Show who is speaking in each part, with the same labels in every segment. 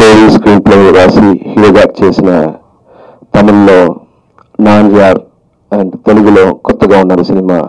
Speaker 1: story screen play రాసి హీరోగా చేసిన తమిళ్లో నాన్ యార్ అండ్ తెలుగులో కొత్తగా ఉన్న సినిమా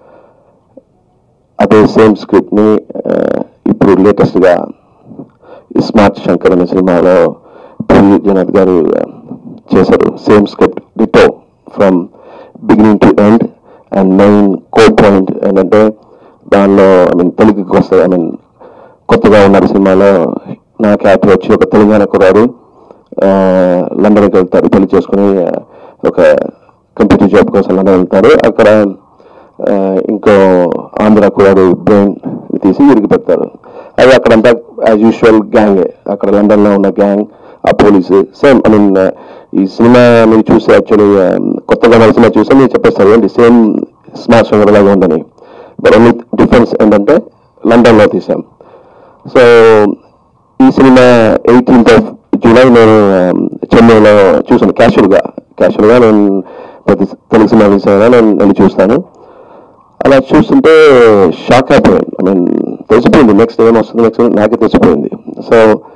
Speaker 1: అదే సేమ్ స్క్రిప్ట్ ని ఆ, ఇప్పుడు లేటెస్ట్ గా స్మార్ట్ శంకర్ అనే సినిమాలో పూరి జగన్నాథ్ గారు ఆ, చేశారు same script ditto from beginning to end and main కో పాయింట్ ఏంటంటే దానిలో ఐ మీన్ తెలుగుకి వస్తాయి ఐ మీన్ కొత్తగా ఉన్నారు సినిమాలో నా క్యారెక్టర్ వచ్చి ఒక తెలంగాణ కుర్రాడు ఆ, లండన్కి వెళ్తారు పెళ్లి చేసుకుని ఆ, ఒక కంప్యూటర్ జాబ్ కోసం లండన్ వెళ్తారు అక్కడ ఆ, ఇంకో ఆంధ్ర కుర్రాడు బ్రెయిన్ తీసి ఇరిగి పెడతారు అది అక్కడంతా యాజ్ యూజువల్ గ్యాంగ్ అక్కడ లండన్ లో ఉన్న గ్యాంగ్ ఆ పోలీసు సేమ్ ఐ మీన్ ఈ సినిమా మీరు చూస్తే యాక్చువల్లీ కొత్తగా మన సినిమా చూస్తే మీరు చెప్పేస్తారు ఏంటి సేమ్ స్మార్ట్ షంగర్ లాగా ఉందని బట్ ఓన్లీ డిఫరెన్స్ ఏంటంటే లండన్ లో తీసాం సో ఈ సినిమా ఎయిటీన్త్ ఆఫ్ జూలై నేను um, చెన్నైలో చూసాను క్యాషువల్గా క్యాషువల్గా నేను ప్రతి తెలుగు సినిమా తీసాను నేను వెళ్ళి చూస్తాను అలా చూస్తుంటే షాక్ అయిపోయాను ఐ మీన్ తెలిసిపోయింది నెక్స్ట్ ఏం వస్తుంది నెక్స్ట్ నాకే తెలిసిపోయింది సో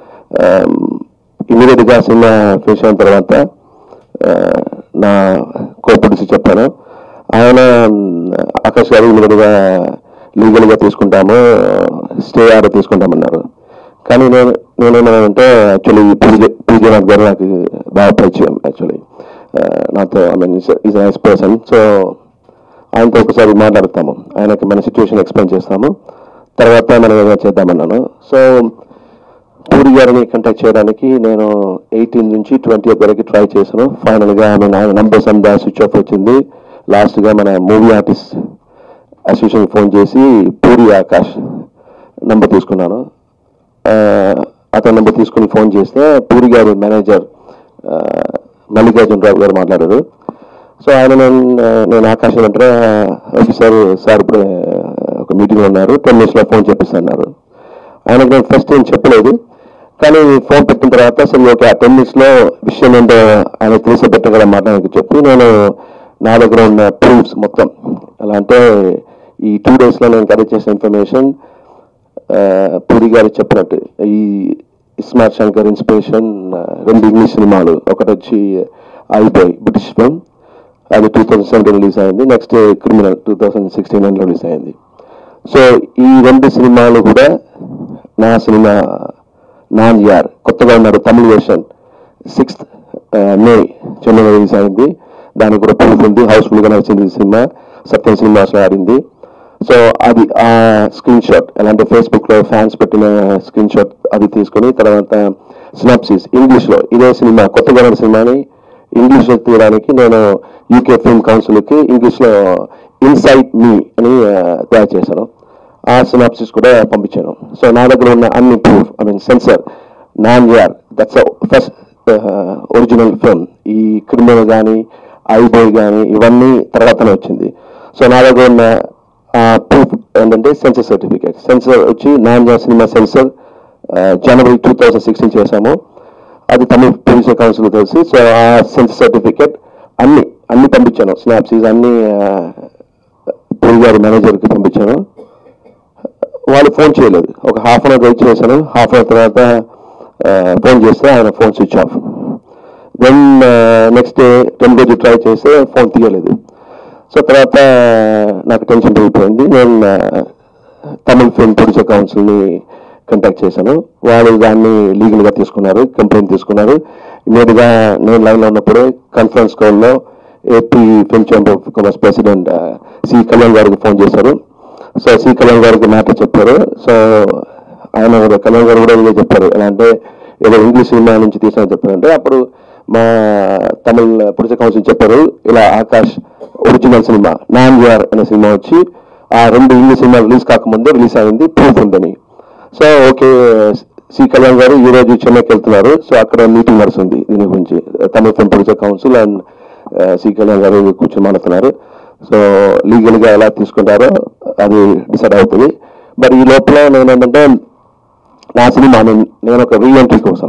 Speaker 1: ఇమీడియట్గా సినిమా ఫినిష్ అయిన తర్వాత ఆ, నా కోపడిసి చెప్పాను ఆయన ఆకాష్ గారు ఇమీడియట్గా లీగల్గా తీసుకుంటాము స్టే ఆర్డర్ తీసుకుంటామన్నారు కానీ నేను నేనేమన్నానంటే యాక్చువల్లీ పూజ పూజనాథ్ గారు నాకు బాగా పరిచయం యాక్చువల్లీ నాతో I mean is nice person so ఆయనతో ఒకసారి మాట్లాడతాము ఆయనకి మన సిచ్యువేషన్ ఎక్స్ప్లెయిన్ చేస్తాము తర్వాత మనం ఏదైనా చేద్దామన్నాను సో పూరి గారిని కంటాక్ట్ చేయడానికి నేను ఎయిటీన్ నుంచి ట్వంటీ వరకు ట్రై చేశాను ఫైనల్గా ఐ మీన్ ఆయన నంబర్స్ అంతా స్విచ్ ఆఫ్ వచ్చింది లాస్ట్గా మన మూవీ ఆర్టిస్ట్ అసోసియేషన్ ఫోన్ చేసి పూరి ఆకాష్ నంబర్ తీసుకున్నాను ఆ, అతని నెంబర్ తీసుకుని ఫోన్ చేస్తే పూరి గారు మేనేజర్ ఆ, మల్లికార్జున రావు గారు మాట్లాడారు సో ఆయన నేను నేను ఆకాశం వెంటనే ఓకే సార్ సార్ ఇప్పుడు ఒక మీటింగ్ ఉన్నారు టెన్ మినిట్స్లో ఫోన్ చెప్పిస్తున్నారు ఆయనకు నేను ఫస్ట్ ఏం చెప్పలేదు కానీ ఫోన్ పెట్టిన తర్వాత సరే ఓకే ఆ టెన్ మినిట్స్లో విషయం ఏంటో ఆయన తెలిసి పెట్టగల మాట నాకు చెప్పి నేను నా దగ్గర ఉన్న ప్రూఫ్స్ మొత్తం ఎలా అంటే ఈ టూ డేస్లో నేను కలెక్ట్ చేసిన ఇన్ఫర్మేషన్ ఆ, పూరి గారు చెప్పినట్టు ఈ ఇస్మార్ట్ శంకర్ ఇన్స్పిరేషన్ ఆ, రెండు ఇంగ్లీష్ సినిమాలు ఒకటి వచ్చి ఐబాయ్ బ్రిటిష్ ఫిల్మ్ అది టూ థౌజండ్ సెవెంటీన్ రిలీజ్ అయింది next Criminal two thousand sixteen release అయింది సో ఈ రెండు సినిమాలు కూడా నా సినిమా నాన్ యార్ కొత్తగా ఉన్నారు తమిళ version sixth May Chennai release అయింది దానికి కూడా ప్రూఫ్ ఉంది హౌస్ఫుల్ గా నచ్చింది ఈ సినిమా సత్యం సినిమాస్ లో ఆడింది సో అది ఆ స్క్రీన్ షాట్ ఎలాంటి ఫేస్బుక్ లో ఫ్యాన్స్ పెట్టిన స్క్రీన్ షాట్ అది తీసుకొని తర్వాత సినాప్సిస్ ఇంగ్లీష్ లో ఇదే సినిమా కొత్తగా ఉన్న సినిమాని ఇంగ్లీష్ లో తీయడానికి నేను యూకే ఫిల్మ్ కౌన్సిల్ కి ఇంగ్లీష్ లో ఇన్సైట్ మీ అని ఆ, తయారు చేశాను ఆ సినాప్సిస్ కూడా పంపించాను సో నా దగ్గర ఉన్న అన్ని proof I mean censor Naan Yaar that's first original film ఈ క్రిమినల్ కానీ ఐబోయ్ కానీ ఇవన్నీ తర్వాతనే వచ్చింది సో నా దగ్గర ఉన్న ప్రూఫ్ ఏంటంటే సెన్సర్ సర్టిఫికేట్ సెన్సర్ వచ్చి నాన్ యార్ సినిమా సెన్సర్ జనవరి టూ థౌజండ్ సిక్స్టీన్ చేశాము అది తమిళ ప్రొడ్యూసర్ కౌన్సిల్ తెలిసి సో ఆ సెన్సర్ సర్టిఫికేట్ అన్ని అన్ని పంపించాను స్నాప్సీస్ అన్ని పూరి గారి మేనేజర్కి పంపించాను వాళ్ళు ఫోన్ చేయలేదు ఒక హాఫ్ అన్ అవర్ వెయిట్ చేశాను హాఫ్ అన్ అవర్ తర్వాత ఫోన్ చేస్తే ఆయన phone switch off then next day ten రోజు ట్రై చేస్తే ఫోన్ తీయలేదు సో తర్వాత నాకు టెన్షన్ పెరిగిపోయింది నేను ఆ, తమిళ ఫిల్మ్ ప్రొడ్యూసర్ కౌన్సిల్ని కాంటాక్ట్ చేశాను వాళ్ళు దాన్ని లీగల్గా తీసుకున్నారు కంప్లైంట్ తీసుకున్నారు ఇమీడియట్గా నేను లైన్లో ఉన్నప్పుడే కాన్ఫరెన్స్ కాల్లో AP film chamber of commerce president C Kalyan గారికి ఫోన్ చేశారు సో సి కళ్యాణ్ గారికి మ్యాటర్ చెప్పారు సో ఆయన కూడా కళ్యాణ్ గారు కూడా ఇదే చెప్పారు ఎలా అంటే ఏదో ఇంగ్లీష్ సినిమా నుంచి తీసామని చెప్పారంటే అప్పుడు మా తమిళ ప్రొడ్యూసర్ కౌన్సిల్ చెప్పారు ఇలా ఆకాష్ ఒరిజినల్ సినిమా నాన్ యార్ అనే సినిమా వచ్చి ఆ రెండు ఇంగ్లీష్ సినిమా రిలీజ్ కాకముందే రిలీజ్ అయింది ప్రూఫ్ ఉందని సో ఓకే సి కళ్యాణ్ గారు ఈ రోజు చెన్నైకి వెళ్తున్నారు సో అక్కడ మీటింగ్ నడుస్తుంది దీని గురించి తమిళ film producer council and C Kalyan గారు కూర్చొని మాట్లాడుతున్నారు సో లీగల్ గా ఎలా తీసుకుంటారో అది డిసైడ్ అవుతుంది బట్ ఈ లోపల నేను ఏంటంటే నా సినిమా నేను నేను ఒక రీఎంట్రీ కోసం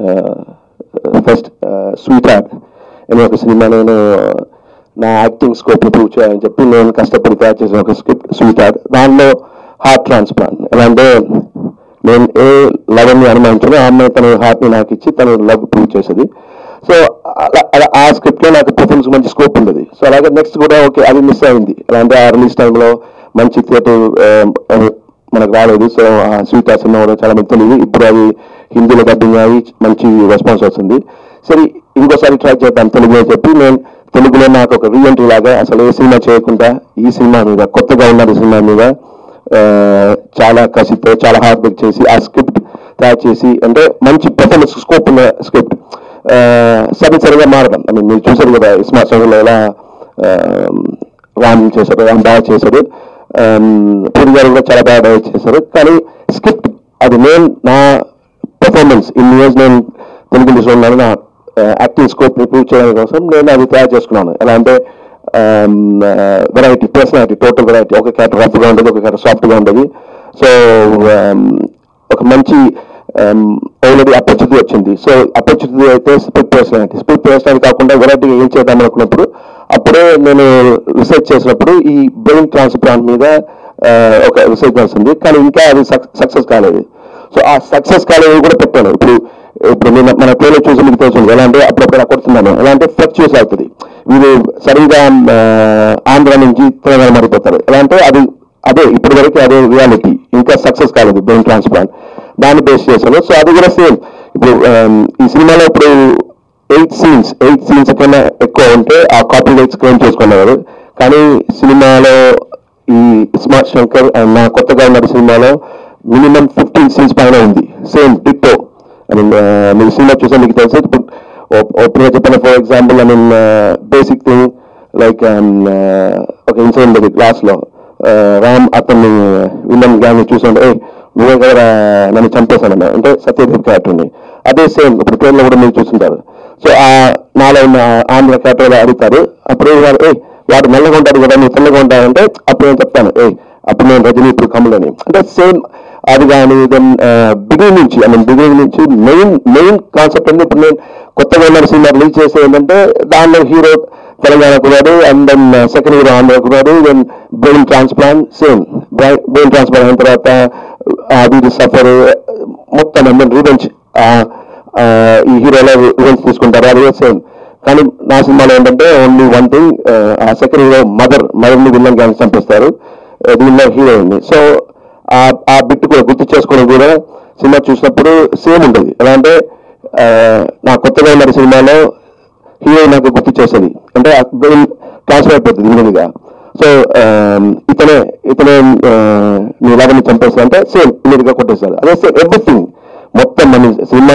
Speaker 1: ఫస్ట్ స్వీట్ ఆర్ట్ అనే ఒక సినిమా నేను నా యాక్టింగ్ స్కోప్ ప్రూవ్ చేయాలని చెప్పి నేను కష్టపడి తయారు చేసిన ఒక స్క్రిప్ట్ స్వీట్ ఆర్ట్ దానిలో హార్ట్ ట్రాన్స్ప్లాంట్ ఎలా అంటే నేను ఏ లవ్ ని అనుమానించానో ఆ అమ్మాయి తన హార్ట్ ని నాకు ఇచ్చి తన లవ్ ప్రూవ్ చేసేది సో అలా అలా ఆ స్క్రిప్ట్ లో నాకు పర్ఫార్మెన్స్ మంచి స్కోప్ ఉండేది సో అలాగే నెక్స్ట్ కూడా ఓకే అది మిస్ అయింది ఎలా అంటే ఆ రిలీజ్ టైంలో మంచి థియేటర్ మనకు రాలేదు సో ఆ స్వీట్ ఆ సినిమా కూడా చాలా మంది తెలియదు ఇప్పుడు అది హిందీలో డబ్బింగ్ అయ్యి మంచి రెస్పాన్స్ వస్తుంది సరే ఇంకోసారి ట్రై చేద్దాం తెలుగులో చెప్పి నేను తెలుగులో నాకు ఒక రీఎంట్రీ లాగా అసలు ఏ సినిమా చేయకుండా ఈ సినిమా మీద కొత్తగా ఉన్నది సినిమా మీద ఆ, చాలా కసితో చాలా హార్డ్ వర్క్ చేసి ఆ స్క్రిప్ట్ తయారు చేసి అంటే మంచి పర్ఫార్మెన్స్ స్కోప్ ఉన్న స్క్రిప్ట్ సరి సరిగా మారడం ఐ మీన్ మీరు చూసారు కదా స్మార్ట్ సంఘంలో ఎలా ఆ, రామ్ చేశారు రామ్ బాగా చేశారు పూరి గారు కూడా చాలా బాగా డైరెక్ట్ చేశారు కానీ స్క్రిప్ట్ అది నేను నా పర్ఫార్మెన్స్ ఇన్ని ఇయర్స్ నేను తెలుగు ఇండస్ట్రీలో ఉన్నాను నా యాక్టింగ్ స్కోప్ ని ప్రూవ్ చేయడం కోసం నేను అది తయారు చేసుకున్నాను ఎలా అంటే వెరైటీ పర్సనాలిటీ టోటల్ వెరైటీ ఒక క్యారెక్టర్ రఫ్ గా ఉండదు ఒక క్యారెక్టర్ సాఫ్ట్ గా ఉండదు సో ఒక మంచి ఆల్రెడీ అపరిచితి వచ్చింది సో అపరిచితి అయితే స్పిట్ పర్సనాలిటీ స్పిట్ పర్సనాలిటీ కాకుండా వెరైటీగా ఏం చేద్దాం అనుకున్నప్పుడు అప్పుడే నేను రీసెర్చ్ చేసినప్పుడు ఈ బ్రెయిన్ ట్రాన్స్ప్లాంట్ మీద ఆ, ఒక రీసెర్చ్ నడుస్తుంది కానీ ఇంకా అది సక్సెస్ కాలేదు సో ఆ సక్సెస్ కాలేదు కూడా పెట్టాను ఇప్పుడు ఇప్పుడు నేను మన ట్రైలర్ చూసి మీకు తెలుసు ఎలా అంటే అప్పుడప్పుడు అలా కొడుతున్నాను ఎలా అంటే ఫ్లక్చుయేస్ అవుతుంది వీళ్ళు సరిగా ఆ, ఆంధ్ర నుంచి తెలంగాణ మారిపోతారు ఎలా అంటే అది అదే ఇప్పటి వరకు అదే రియాలిటీ ఇంకా సక్సెస్ కాలేదు బ్రెయిన్ ట్రాన్స్ప్లాంట్ దాన్ని బేస్ చేశాను సో అది కూడా సేమ్ ఇప్పుడు ఆ, ఈ సినిమాలో ఇప్పుడు ఎయిట్ సీన్స్ ఎయిట్ సీన్స్ కన్నా ఎక్కువ ఉంటే ఆ కాపీ రైట్స్ క్లెయిమ్ చేసుకున్నారు కానీ సినిమాలో ఈ స్మార్ట్ శంకర్ అండ్ నా కొత్తగా ఉన్న సినిమాలో మినిమం ఫిఫ్టీన్ సీన్స్ పైన ఉంది సేమ్ డిట్టో ఐ మీన్ మీరు సినిమా చూసా మీకు తెలుసు ఇప్పుడు ఓపెన్ గా చెప్పిన for example I mean basic thing like ఒక ఇన్సిడెంట్ ఉంది క్లాస్ లో uh, రామ్ అతన్ని విలన్ గ్యాంగ్ చూస్తుంటే "ఏయ్, నువ్వే కదా నన్ను చంపేశాను అంటే సత్యదేవ్ క్యారెక్టర్ని అదే సేమ్ ఇప్పుడు ట్రైన్ లో కూడా మీరు చూస్తుంటారు సో ఆ నాలో ఉన్న ఆంధ్ర క్యారెక్టర్ అడుగుతారు అప్పుడు ఏం కాదు, "ఏయ్, వాడు నల్లగా ఉంటాడు కదా నువ్వు తెల్లగా ఉంటాడంటే అప్పుడు నేను చెప్తాను ఏ అప్పుడు నేను రజనీ ఇప్పుడు కమలని అంటే సేమ్ అది కానీ దెన్ బిగినింగ్ నుంచి ఐ మీన్ బిగినింగ్ నుంచి మెయిన్ మెయిన్ కాన్సెప్ట్ అంటే ఇప్పుడు నేను కొత్తగా ఉన్న సినిమా రిలీజ్ చేసే ఏంటంటే దానిలో హీరో తెలంగాణ కురాడు and then second hero Andhra కురాడు then brain transplant same brain transplant అయిన తర్వాత అది సఫర్ మొత్తం అండ్ దెన్ రివెంజ్ ఈ హీరోలో రివెంజ్ తీసుకుంటారు అది సేమ్ కానీ నా సినిమాలో ఏంటంటే ఓన్లీ వన్ థింగ్ ఆ సెకండ్ హీరో మదర్ మదర్ ని విల్లన్ గ్యాంగ్ చంపేస్తారు ఆ, దీనిలో హీరోయిన్ సో ఆ ఆ బిట్ కూడా గుర్తు చేసుకోవడం కూడా సినిమా చూసినప్పుడు సేమ్ ఉంటుంది ఎలా అంటే ఆ, నా కొత్తగా ఉన్న సినిమాలో హీరో నాకు గుర్తు చేసేది అంటే ట్రాన్స్ఫర్ అయిపోతుంది ఇమీడియట్గా సో ఇతనే ఇతనే ఆ, నీ లాగానే చంపేస్తా అంటే సేమ్ ఇమీడియట్గా కొట్టేస్తాడు అదే సేమ్ ఎవ్రీథింగ్ మొత్తం మన సినిమా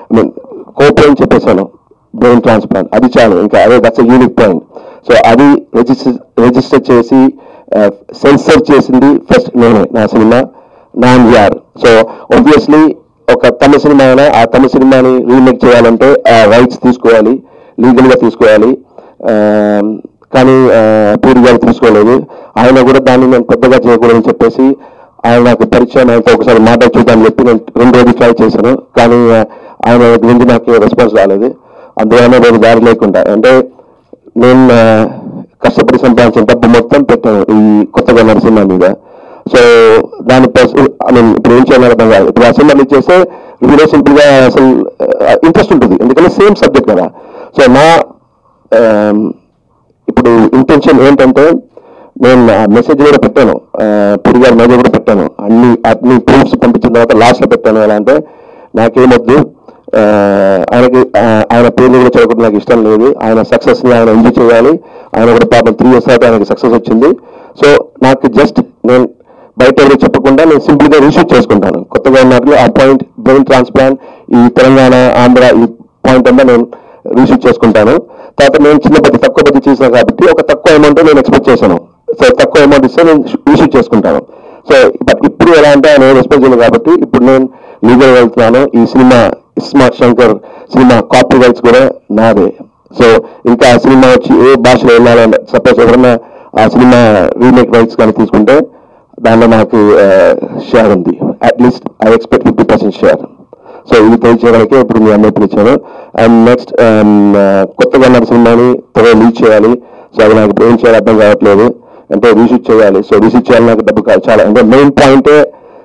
Speaker 1: కోపం చెప్పేశాను బ్రెయిన్ ట్రాన్స్ప్లాంట్ అది చాలు ఇంకా అదే దట్స్ యూనిక్ పాయింట్ సో అది రిజిస్టర్ రిజిస్టర్ చేసి సెన్సర్ చేసింది ఫస్ట్ నేనే నా cinema Naan Yaar so obviously ఒక తమిళ సినిమా అయినా ఆ తమిళ సినిమాని రీమేక్ చేయాలంటే ఆ రైట్స్ తీసుకోవాలి లీగల్ గా తీసుకోవాలి ఆ, కానీ ఆ, పూరి గారు తీసుకోలేదు ఆయన కూడా దాన్ని నేను పెద్దగా చేయకూడదని చెప్పేసి ఆయన నాకు పరిచయం ఆయనతో ఒకసారి మాట చూద్దామని చెప్పి నేను రెండు రోజులు ట్రై చేశాను కానీ ఆ, ఆయన గురించి నాకు రెస్పాన్స్ రాలేదు అందువల్ల నేను దారి లేకుండా అంటే నేను ఆ, కష్టపడి సంపాదించిన డబ్బు మొత్తం పెట్టాను ఈ కొత్తగా ఉన్న సినిమా మీద సో దాని ఐ మీన్ ఇప్పుడు ఏం చేయాలని అర్థం కాదు ఇప్పుడు ఆ సినిమా రిలీజ్ చేస్తే హీరో సింపుల్ గా అసలు ఇంట్రెస్ట్ ఉంటుంది ఎందుకంటే సేమ్ సబ్జెక్ట్ కదా సో నా ఆ, ఇప్పుడు ఇంటెన్షన్ ఏంటంటే నేను మెసేజ్ కూడా పెట్టాను ఆ, పురి గారి మెసేజ్ కూడా పెట్టాను అన్ని అన్ని ప్రూఫ్స్ పంపించిన తర్వాత లాస్ట్ లో పెట్టాను ఎలా అంటే నాకేమొద్దు ఆ, ఆయనకి ఆ, ఆయన పేర్లు కూడా చదవడం నాకు ఇష్టం లేదు ఆయన సక్సెస్ ని ఆయన ఎంజాయ్ చేయాలి ఆయన కూడా పాపం త్రీ ఇయర్స్ తర్వాత ఆయనకి సక్సెస్ వచ్చింది సో నాకు జస్ట్ నేను బయట ఎవరికి చెప్పకుండా నేను సింపుల్ గా రీషూట్ చేసుకుంటాను కొత్తగా ఉన్నట్లు ఆ పాయింట్ బ్రెయిన్ ట్రాన్స్ప్లాంట్ ఈ తెలంగాణ ఆంధ్ర ఈ పాయింట్ అంతా నేను రీషూట్ చేసుకుంటాను తర్వాత నేను చిన్న బడ్జెట్ తక్కువ బడ్జెట్ చేసాను కాబట్టి ఒక తక్కువ అమౌంట్ నేను ఎక్స్పెక్ట్ చేశాను సో తక్కువ అమౌంట్ ఇస్తే నేను రీషూట్ చేసుకుంటాను సో బట్ ఇప్పుడు ఎలా అంటే ఆయన రెస్పెక్ట్ చేయలేదు కాబట్టి ఇప్పుడు నేను లీగల్ వెళ్తున్నాను ఈ cinema iSmart Shankar cinema copyrights కూడా నాదే సో ఇంకా ఆ సినిమా వచ్చి ఏ భాషలో వెళ్ళాలని సపోజ్ ఎవరైనా ఆ సినిమా రీమేక్ రైట్స్ కానీ తీసుకుంటే దానిలో నాకు షేర్ ఉంది at least I expect fifty percent share so ఇది తెలియచేయడానికి ఇప్పుడు మీ అన్నప్పుడు ఇచ్చాను అండ్ నెక్స్ట్ కొత్తగా ఉన్న సినిమాని త్వరగా లీడ్ చేయాలి సో అది నాకు ఇప్పుడు ఏం చేయాలి అర్థం కావట్లేదు అంటే రీషూట్ చేయాలి సో రీషూట్ చేయాలి నాకు డబ్బు కావాలి చాలా అంటే మెయిన్ పాయింటే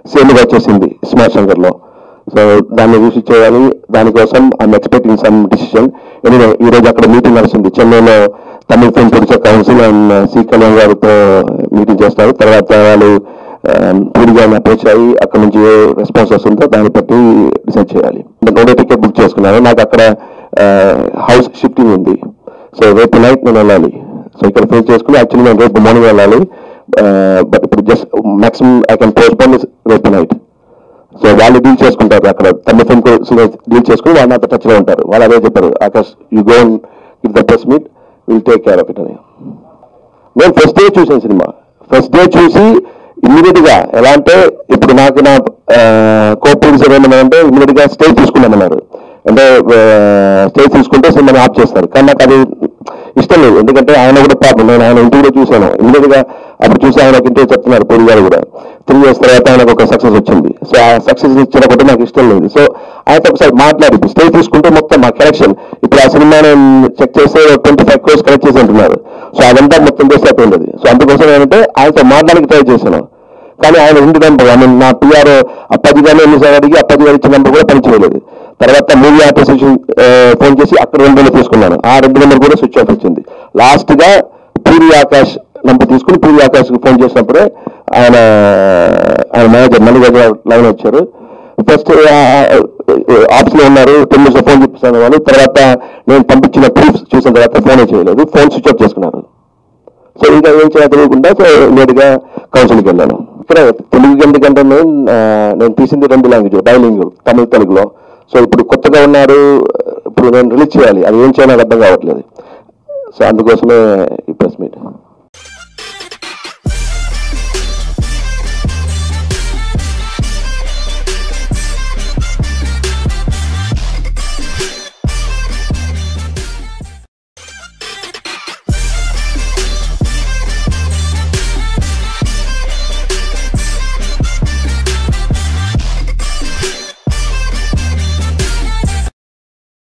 Speaker 1: సేమ్గా వచ్చేసింది స్మార్ట్ శంకర్లో సో దాన్ని చూసి చేయాలి దానికోసం I'm expecting some decision anyway ఈ రోజు అక్కడ మీటింగ్ నడుస్తుంది చెన్నైలో తమిళ film producer council and C Kalyan గారితో మీటింగ్ చేస్తారు తర్వాత వాళ్ళు పూరి గారిని అప్రోచ్ అయ్యి అక్కడ నుంచి ఏ రెస్పాన్స్ వస్తుందో దాన్ని బట్టి డిసైడ్ చేయాలి రెండో టికెట్ బుక్ చేసుకున్నాను నాకు అక్కడ హౌస్ షిఫ్టింగ్ ఉంది సో రేపు నైట్ నేను వెళ్ళాలి సో ఇక్కడ ఫేస్ చేసుకుని యాక్చువల్లీ నేను రేపు మార్నింగ్ వెళ్ళాలి బట్ ఇప్పుడు just maximum I can postpone రేపు నైట్ సో వాళ్ళు డీల్ చేసుకుంటారు అక్కడ తమ ఫిల్మ్ డీల్ చేసుకుని వాళ్ళు నాతో టచ్ లో ఉంటారు వాళ్ళు అదే చెప్పారు Akash you go if the press meet will take care of it అని నేను ఫస్ట్ డే చూసాను సినిమా ఫస్ట్ డే చూసి ఇమ్మీడియట్ గా ఎలా అంటే ఇప్పుడు నాకు నా కో ప్రొడ్యూసర్ ఏమన్నారంటే ఇమ్మీడియట్ గా స్టేజ్ తీసుకున్నామన్నారు అంటే స్టేజ్ తీసుకుంటే సినిమాని ఆఫ్ చేస్తారు కానీ నాకు అది ఇష్టం లేదు ఎందుకంటే ఆయన కూడా పాపం నేను ఆయన ఇంటి కూడా చూశాను ఇమ్మీడియట్ గా అప్పుడు చూసి ఆయన ఒక ఇంటర్వ్యూ చెప్తున్నారు పూరి గారు కూడా త్రీ ఇయర్స్ తర్వాత ఆయనకు ఒక సక్సెస్ వచ్చింది సో ఆ సక్సెస్ ఇచ్చినప్పుడు నాకు ఇష్టం లేదు సో ఆయనతో ఒకసారి మాట్లాడి ఇప్పుడు స్టేజ్ తీసుకుంటే మొత్తం మా కలెక్షన్ ఇప్పుడు ఆ సినిమా నేను చెక్ చేస్తే ట్వంటీ ఫైవ్ క్రోర్స్ కలెక్ట్ చేసి ఉంటున్నారు సో అదంతా మొత్తం చేస్తే అయిపోయింది సో అందుకోసం ఏంటంటే ఆయనతో మాట్లాడడానికి ట్రై చేశాను కానీ ఆయన ఇంటి నెంబర్ ఐ మీన్ నా పిఆర్ అప్పాజీ గారిని ఎన్నిసార్లు అడిగి అప్పాజీ గారు ఇచ్చిన నెంబర్ కూడా పనిచేయలేదు తర్వాత మూవీ అసోసియేషన్ ఫోన్ చేసి అక్కడ రెండు నెంబర్ తీసుకున్నాను ఆ రెండు నెంబర్ కూడా స్విచ్ ఆఫ్ వచ్చింది లాస్ట్ గా పూరి ఆకాష్ నంబర్ తీసుకుని పూరి ఆకాష్ ఫోన్ చేసినప్పుడే ఆయన ఆయన మేనేజర్ మల్లిగడ్డ లైన్ వచ్చారు ఫస్ట్ ఆఫీస్ లో ఉన్నారు టెన్ మినిట్స్ ఫోన్ చూపిస్తాను వాళ్ళు తర్వాత నేను పంపించిన ప్రూఫ్ చూసిన తర్వాత ఫోనే చేయలేదు ఫోన్ స్విచ్ ఆఫ్ చేసుకున్నారు సో ఇంకా ఏం చేయాలో తెలియకుండా సో నేరుగా కౌన్సిల్కి వెళ్ళాను ఇక్కడ తెలుగు ఎందుకంటే నేను ఆ, నేను తీసింది రెండు లాంగ్వేజ్ డైలింగ్ తమిళ తెలుగులో సో ఇప్పుడు కొత్తగా ఉన్నారు ఇప్పుడు నేను రిలీజ్ చేయాలి అది ఏం చేయాలో నాకు అర్థం కావట్లేదు సో అందుకోసమే ఈ ప్రెస్ మీట్